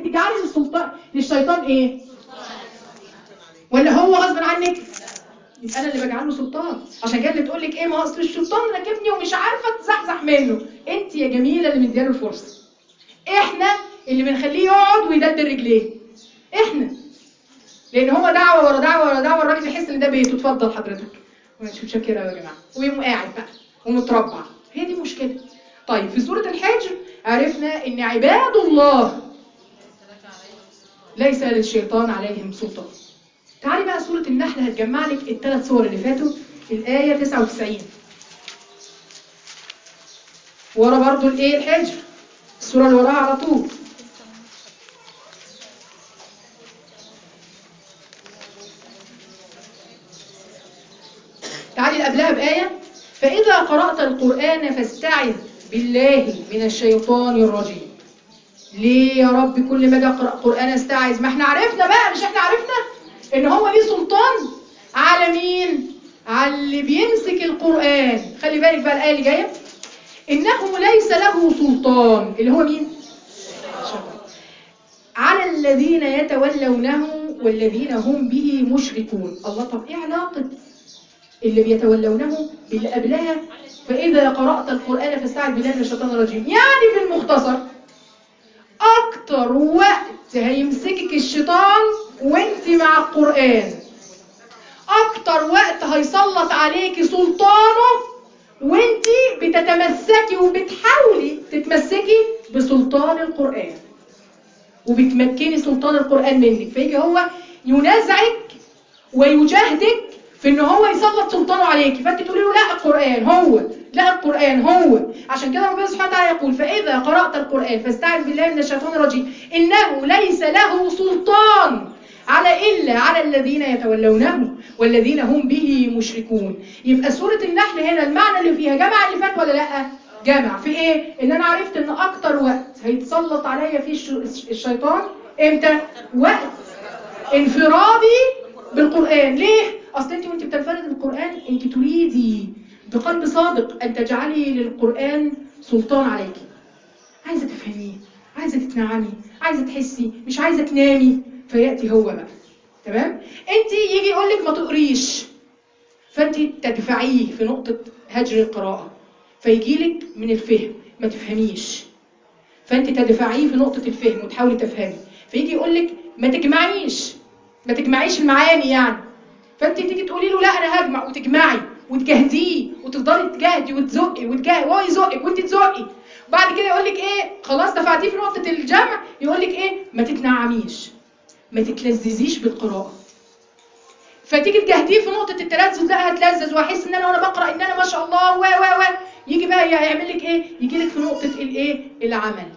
بتجعلي للسلطان للشيطان ايه ولا هو غصب عنك يبقى انا اللي بجعله سلطان عشان كده اللي تقول لك ايه ما هو اصل الشيطان راكبني ومش عارفه تزحزح منه انت يا جميله اللي مدياله الفرصه احنا اللي بنخليه يقعد ويدلدل رجليه احنا لان هو دعوه ورا دعوه ورا دعوه الراجل يحس ان ده بيته اتفضل حضرتك مش متشكره يا جماعه ويقوم قاعد بقى ومتربع هي دي مشكله طيب في سوره الحجر عرفنا ان عباد الله ليس للشيطان عليهم سلطان تعالي بقى سورة النحل هتجمع لك الثلاث صور اللي فاتوا الآية 99 ورا برضو الايه الحجر السورة اللي وراها على طول تعالي اللي قبلها بآية فإذا قرأت القرآن فاستعذ بالله من الشيطان الرجيم ليه يا رب كل ما اجي اقرا قران استعذ ما احنا عرفنا بقى مش احنا عرفنا ان هو ليه سلطان على مين على اللي بيمسك القران خلي بالك بقى الايه اللي جايه انه ليس له سلطان اللي هو مين على الذين يتولونه والذين هم به مشركون الله طب ايه علاقه اللي بيتولونه باللي قبلها فاذا قرات القران فاستعذ بالله من الشيطان الرجيم يعني بالمختصر اكتر وقت هيمسكك الشيطان وانت مع القرآن اكتر وقت هيسلط عليكي سلطانه وانت بتتمسكي وبتحاولي تتمسكي بسلطان القرآن وبتمكني سلطان القرآن منك فيجي هو ينازعك ويجاهدك في ان هو يسلط سلطانه عليكي فانت تقولي له لا القرآن هو لا القرآن هو عشان كده ربنا سبحانه وتعالى يقول فإذا قرأت القرآن فاستعذ بالله من الشيطان الرجيم إنه ليس له سلطان على إلا على الذين يتولونه والذين هم به مشركون يبقى سورة النحل هنا المعنى اللي فيها جمع اللي فات ولا لا جمع في ايه ان انا عرفت ان اكتر وقت هيتسلط عليا فيه الش- الشيطان امتى وقت انفرادي بالقرآن ليه اصل انت وانت بتنفرد بالقرآن انت تريدي بقلب صادق ان تجعلي للقرآن سلطان عليك عايزة تفهميه عايزة تتنعمي عايزة تحسي مش عايزة تنامي فيأتي هو بقى تمام انت يجي يقول لك ما تقريش فانت تدفعيه في نقطة هجر القراءة فيجي لك من الفهم ما تفهميش فانت تدفعيه في نقطة الفهم وتحاولي تفهمي فيجي يقول لك ما تجمعيش ما تجمعيش المعاني يعني فانت تيجي تقولي له لا انا هجمع وتجمعي وتجاهديه وتفضلي تجاهدي وتزقي وتجاهدي وهو يزقك وانت تزقي بعد كده يقول لك ايه خلاص دفعتيه في نقطة الجمع يقول لك ايه ما تتنعميش ما تتلذذيش بالقراءة فتيجي تجاهديه في نقطة التلذذ لا هتلذذ واحس ان انا وانا بقرا ان انا ما شاء الله و و و يجي بقى يعمل لك ايه يجي لك في نقطة الايه العمل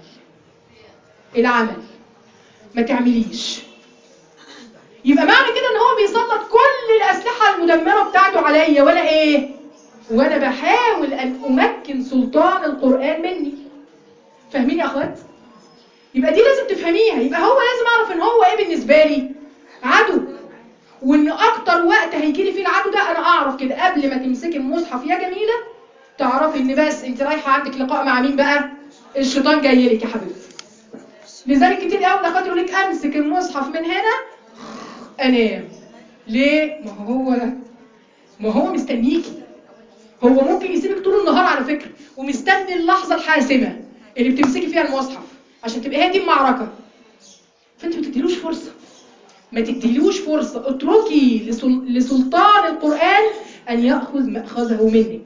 العمل ما تعمليش يبقى معنى كده ان هو بيسلط كل الاسلحه المدمره بتاعته عليا وانا ايه وانا بحاول ان امكن سلطان القران مني فاهمين يا اخوات يبقى دي لازم تفهميها يبقى هو لازم اعرف ان هو ايه بالنسبه لي عدو وان اكتر وقت هيجي لي فيه العدو ده انا اعرف كده قبل ما تمسكي المصحف يا جميله تعرفي ان بس انت رايحه عندك لقاء مع مين بقى الشيطان جاي لك يا حبيبتي لذلك كتير قوي الاخوات يقول لك امسك المصحف من هنا انام ليه ما هو ما هو مستنيكي هو ممكن يسيبك طول النهار على فكره ومستني اللحظه الحاسمه اللي بتمسكي فيها المصحف عشان تبقى هي دي المعركه فانت ما تديلوش فرصه ما تديلوش فرصه اتركي لسل... لسلطان القران ان ياخذ ماخذه منك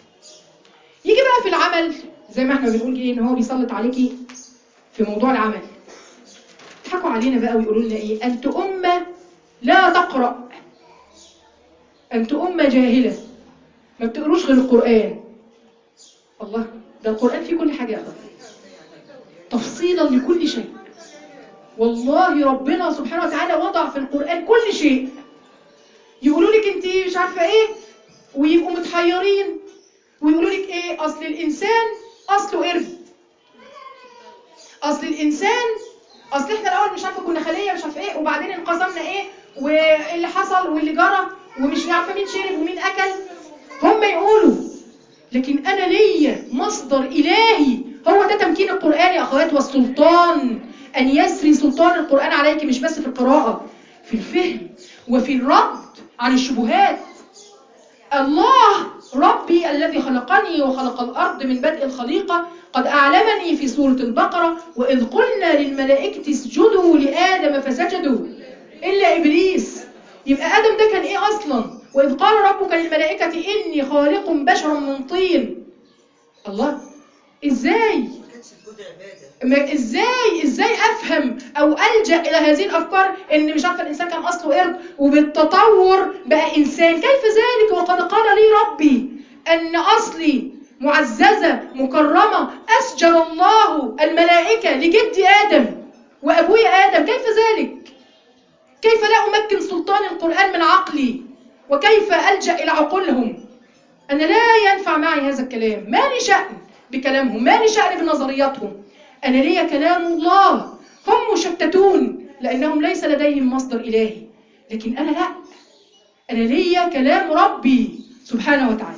يجي بقى في العمل زي ما احنا بنقول ايه ان هو بيسلط عليكي في موضوع العمل يضحكوا علينا بقى ويقولوا لنا ايه انت امه لا تقرا انت امه جاهله ما بتقروش غير القران الله ده القران فيه كل حاجه يا أخوات. تفصيلا لكل شيء والله ربنا سبحانه وتعالى وضع في القران كل شيء يقولوا لك انت مش عارفه ايه ويبقوا متحيرين ويقولوا لك ايه اصل الانسان اصله قرد اصل الانسان اصل احنا الاول مش عارفه كنا خليه مش عارفه ايه وبعدين انقسمنا ايه واللي حصل واللي جرى ومش عارفه مين شرب ومين اكل هم يقولوا لكن انا ليا مصدر الهي هو ده تمكين القران يا اخوات والسلطان أن يسري سلطان القرآن عليك مش بس في القراءة في الفهم وفي الرد عن الشبهات الله ربي الذي خلقني وخلق الأرض من بدء الخليقة قد أعلمني في سورة البقرة وإذ قلنا للملائكة اسجدوا لآدم فسجدوا إلا إبليس يبقى آدم ده كان إيه أصلا وإذ قال ربك للملائكة إني خالق بشرا من طين الله إزاي ما ازاي ازاي افهم او الجا الى هذه الافكار ان مش عارفه الانسان كان اصله قرد وبالتطور بقى انسان كيف ذلك وقد قال لي ربي ان اصلي معززه مكرمه اسجد الله الملائكه لجدي ادم وابوي ادم كيف ذلك كيف لا امكن سلطان القران من عقلي وكيف الجا الى عقولهم انا لا ينفع معي هذا الكلام ما لي شان بكلامهم ما لي شان بنظرياتهم أنا لي كلام الله هم مشتتون لأنهم ليس لديهم مصدر إلهي لكن أنا لا أنا لي كلام ربي سبحانه وتعالى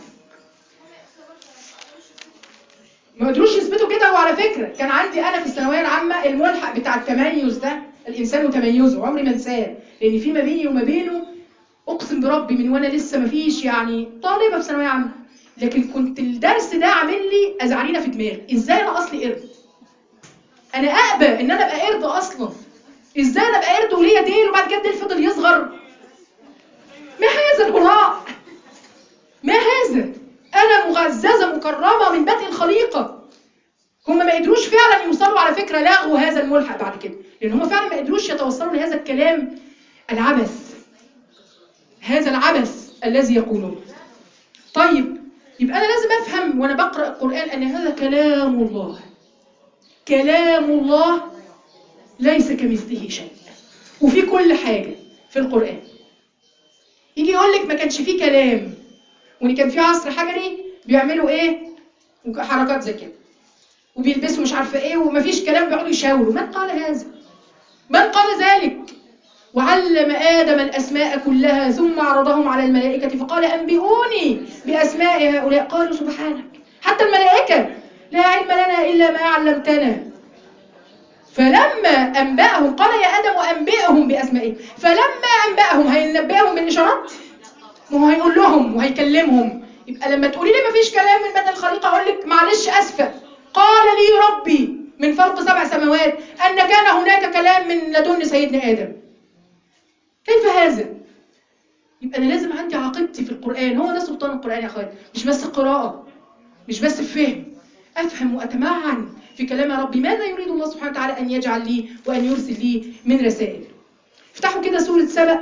ما قدروش يثبتوا كده وعلى فكرة كان عندي أنا في الثانوية العامة الملحق بتاع التميز ده الإنسان وتميزه عمري ما انساه لأن في ما بيني وما بينه أقسم بربي من وأنا لسه ما فيش يعني طالبة في ثانوية عامة لكن كنت الدرس ده عامل لي أزعرينة في دماغي إزاي أنا أصلي قرد انا اقبى ان انا ابقى قرد اصلا ازاي انا ابقى قرد وليا ديل وبعد كده الديل فضل يصغر ما هذا الهراء ما هذا انا معززه مكرمه من بدء الخليقه هم ما قدروش فعلا يوصلوا على فكره لغوا هذا الملحق بعد كده لان هم فعلا ما قدروش يتوصلوا لهذا الكلام العبث هذا العبث الذي يقولون طيب يبقى انا لازم افهم وانا بقرا القران ان هذا كلام الله كلام الله ليس كمثله شيء وفي كل حاجة في القرآن يجي يقول لك ما كانش فيه كلام وان كان في عصر حجري بيعملوا ايه حركات زي كده وبيلبسوا مش عارفه ايه ومفيش كلام بيقعدوا يشاوروا من قال هذا من قال ذلك وعلم آدم الأسماء كلها ثم عرضهم على الملائكة فقال أنبئوني بأسماء هؤلاء قالوا سبحانك حتى الملائكة لا علم لنا إلا ما علمتنا فلما أنبأهم قال يا آدم أنبئهم بأسمائهم فلما أنبأهم هينبئهم بالإشارات ما هو هيقول لهم وهيكلمهم يبقى لما تقولي لي مفيش كلام من بدء الخليقة أقول لك معلش أسفة قال لي ربي من فوق سبع سماوات أن كان هناك كلام من لدن سيدنا آدم كيف هذا؟ يبقى أنا لازم عندي عقيدتي في القرآن هو ده سلطان القرآن يا أخوات مش بس قراءة مش بس الفهم أفهم وأتمعن في كلام ربي ماذا يريد الله سبحانه وتعالى أن يجعل لي وأن يرسل لي من رسائل افتحوا كده سورة سبأ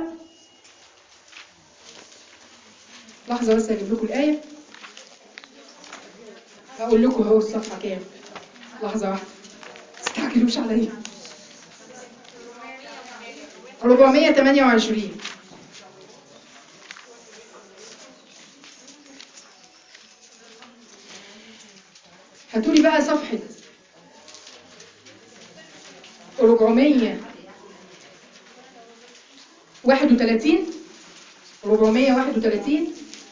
لحظة بس أجيب لكم الآية أقول لكم هو الصفحة كام لحظة واحدة تستعجلوش عليا 428 هاتولي بقى صفحة 431 431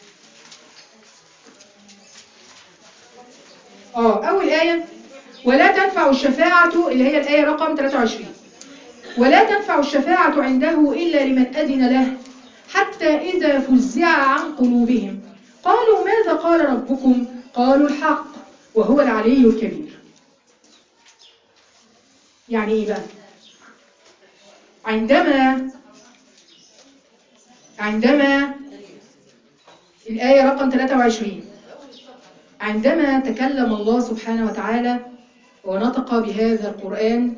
اه أول آية ولا تنفع الشفاعة اللي هي الآية رقم 23 ولا تنفع الشفاعة عنده إلا لمن أذن له حتى إذا فزع عن قلوبهم قالوا ماذا قال ربكم قالوا الحق وهو العلي الكبير يعني إيه بقى عندما عندما الآية رقم 23 عندما تكلم الله سبحانه وتعالى ونطق بهذا القرآن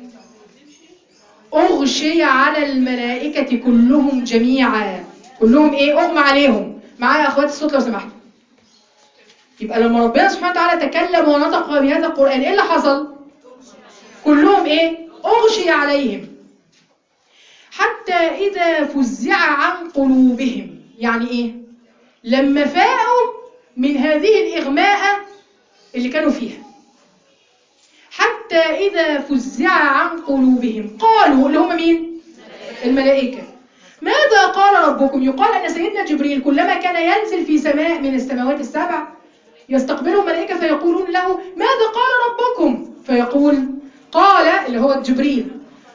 أغشي على الملائكة كلهم جميعا كلهم إيه أغمى عليهم معايا يا أخواتي الصوت لو سمحتوا يبقى لما ربنا سبحانه وتعالى تكلم ونطق بهذا القرآن إيه اللي حصل كلهم إيه أغشي عليهم حتى إذا فزع عن قلوبهم يعني إيه لما فاقوا من هذه الإغماء اللي كانوا فيها حتى إذا فزع عن قلوبهم قالوا اللي هم مين الملائكة ماذا قال ربكم يقال أن سيدنا جبريل كلما كان ينزل في سماء من السماوات السبع يستقبله الملائكة فيقولون له ماذا قال ربكم فيقول قال اللي هو جبريل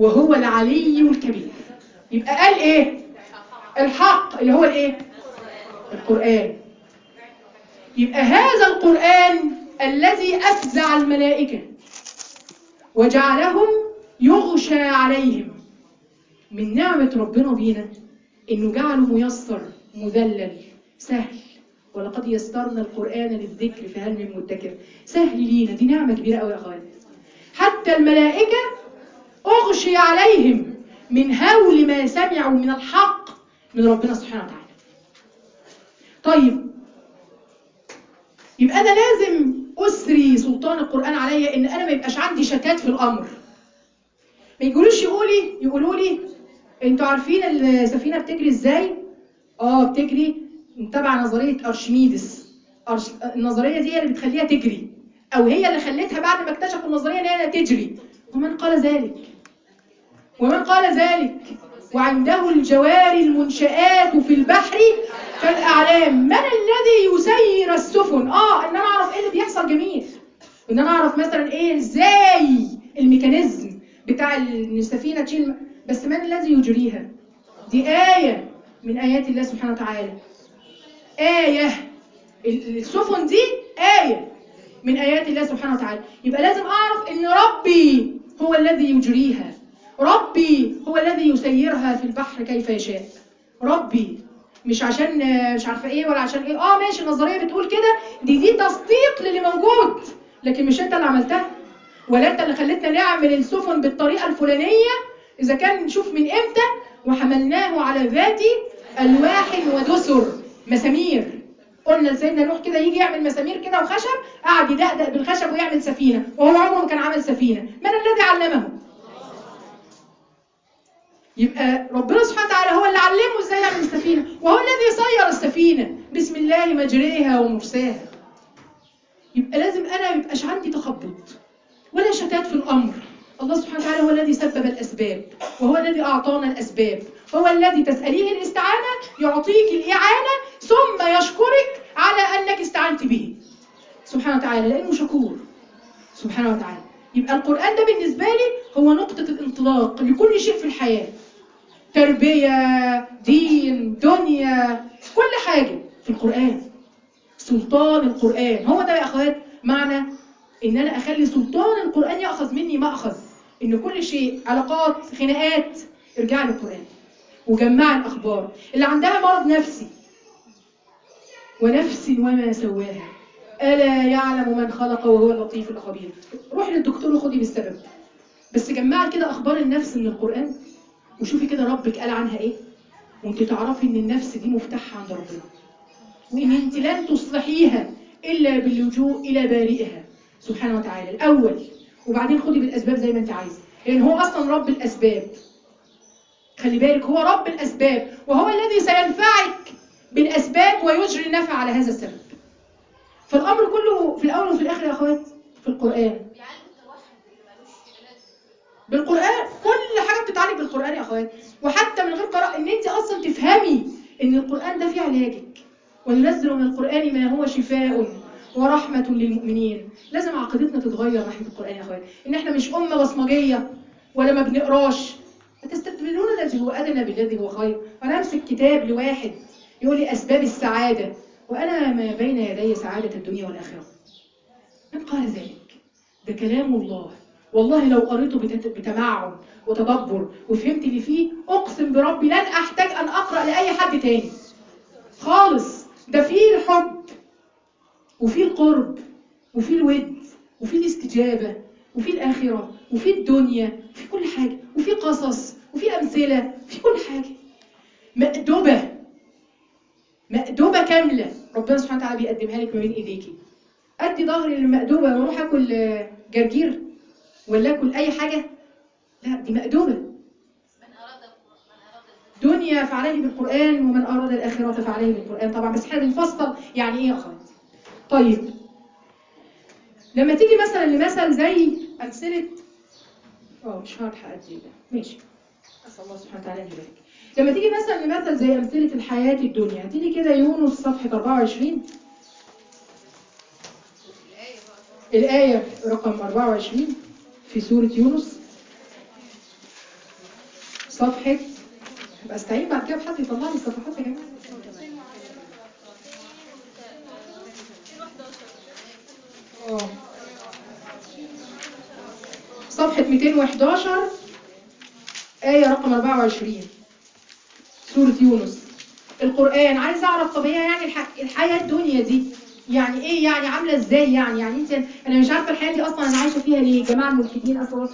وهو العلي الكبير يبقى قال ايه الحق اللي هو الايه القرآن يبقى هذا القرآن الذي أفزع الملائكة وجعلهم يغشى عليهم من نعمة ربنا بينا إنه جعله ميسر مذلل سهل ولقد يسرنا القرآن للذكر فهل من مدكر سهل لينا دي نعمة كبيرة قوي يا أخوان حتى الملائكة أغشي عليهم من هول ما سمعوا من الحق من ربنا سبحانه وتعالى طيب يبقى أنا لازم أسري سلطان القرآن عليا إن أنا ما يبقاش عندي شتات في الأمر ما يقولوش يقولي يقولوا لي انتوا عارفين السفينة بتجري ازاي؟ اه بتجري تبع نظرية أرشميدس أرش... النظرية دي هي اللي بتخليها تجري أو هي اللي خلتها بعد ما اكتشفوا النظرية إن هي تجري ومن قال ذلك؟ ومن قال ذلك؟ وعنده الجوار المنشآت في البحر كالأعلام من الذي يسير السفن؟ اه إن أنا أعرف إيه اللي بيحصل جميل إن أنا أعرف مثلا إيه إزاي الميكانيزم بتاع إن السفينة تشيل بس من الذي يجريها؟ دي آية من آيات الله سبحانه وتعالى آية السفن دي آية من آيات الله سبحانه وتعالى يبقى لازم أعرف إن ربي هو الذي يجريها ربي هو الذي يسيرها في البحر كيف يشاء ربي مش عشان مش عارفه ايه ولا عشان ايه اه ماشي النظريه بتقول كده دي دي تصديق للي موجود لكن مش انت اللي عملتها ولا انت اللي خليتنا نعمل السفن بالطريقه الفلانيه اذا كان نشوف من امتى وحملناه على ذات الواح ودسر مسامير قلنا لسيدنا نوح كده يجي يعمل مسامير كده وخشب قعد يدقدق بالخشب ويعمل سفينه وهو عمره ما كان عمل سفينه من الذي علمه يبقى ربنا سبحانه وتعالى هو اللي علمه ازاي يعمل السفينه وهو الذي سير السفينه بسم الله مجريها ومرساها يبقى لازم انا ما يبقاش عندي تخبط ولا شتات في الامر الله سبحانه وتعالى هو الذي سبب الاسباب وهو الذي اعطانا الاسباب هو الذي تساليه الاستعانه يعطيك الاعانه ثم يشكرك على انك استعنت به سبحانه وتعالى لانه شكور سبحانه وتعالى يبقى القران ده بالنسبه لي هو نقطه الانطلاق لكل شيء في الحياه تربيه دين دنيا كل حاجه في القران سلطان القران هو ده يا اخوات معنى ان انا اخلي سلطان القران ياخذ مني ماخذ ان كل شيء علاقات خناقات ارجعي للقران وجمعي الاخبار اللي عندها مرض نفسي ونفس وما سواها الا يعلم من خلق وهو اللطيف الخبير روحي للدكتور وخدي بالسبب بس جمعي كده اخبار النفس من القران وشوفي كده ربك قال عنها ايه وانت تعرفي ان النفس دي مفتاحها عند ربنا وان انت لن تصلحيها الا باللجوء الى بارئها سبحانه وتعالى الأول وبعدين خدي بالأسباب زي ما أنت عايزة لأن هو أصلا رب الأسباب خلي بالك هو رب الأسباب وهو الذي سينفعك بالأسباب ويجري النفع على هذا السبب فالأمر كله في الأول وفي الآخر يا أخوات في القرآن بالقرآن كل حاجة بتتعالج بالقرآن يا أخوات وحتى من غير قراءة إن أنت أصلا تفهمي إن القرآن ده فيه علاجك وننزل من القرآن ما هو شفاء ورحمة للمؤمنين لازم عقيدتنا تتغير ناحية القرآن يا أخوات إن إحنا مش أمة بصمجية ولا ما بنقراش هتستقبلون الذي هو أدنى بالذي هو خير أنا أمسك كتاب لواحد يقول لي أسباب السعادة وأنا ما بين يدي سعادة الدنيا والآخرة من قال ذلك ده كلام الله والله لو قريته بتمعن وتدبر وفهمت اللي فيه أقسم بربي لن أحتاج أن أقرأ لأي حد تاني خالص ده فيه الحب وفيه القرب وفيه الود وفيه الاستجابة وفيه الآخرة وفيه الدنيا وفيه كل حاجة وفيه قصص وفيه أمثلة وفيه كل حاجة مأدبة مأدبة كاملة ربنا سبحانه وتعالى بيقدمها لك ما بين إيديكي أدي ظهري للمأدبة وأروح أكل جرجير ولا أكل أي حاجة لا دي مأدبة دنيا فعليه بالقرآن ومن أراد الآخرة فعليه بالقرآن طبعا بس احنا بنفصل يعني إيه يا أخوات طيب لما تيجي مثلا لمثل زي أمثلة اه مش هلحق أدي ده ماشي أسأل الله سبحانه وتعالى أن يبارك لما تيجي مثلا لمثل زي أمثلة الحياة الدنيا هتيجي كده يونس صفحة 24 الآية رقم 24 في سورة يونس صفحة هبقى استعين بعد كده بحد يطلع لي الصفحات يا جماعة اه صفحة 211 آية رقم 24 سورة يونس القرآن عايز أعرف طب هي يعني الح... الحياة الدنيا دي يعني إيه يعني عاملة إزاي يعني يعني أنت أنا مش عارفة الحياة دي أصلا أنا عايشة فيها ليه جماعة الملحدين أسأل الله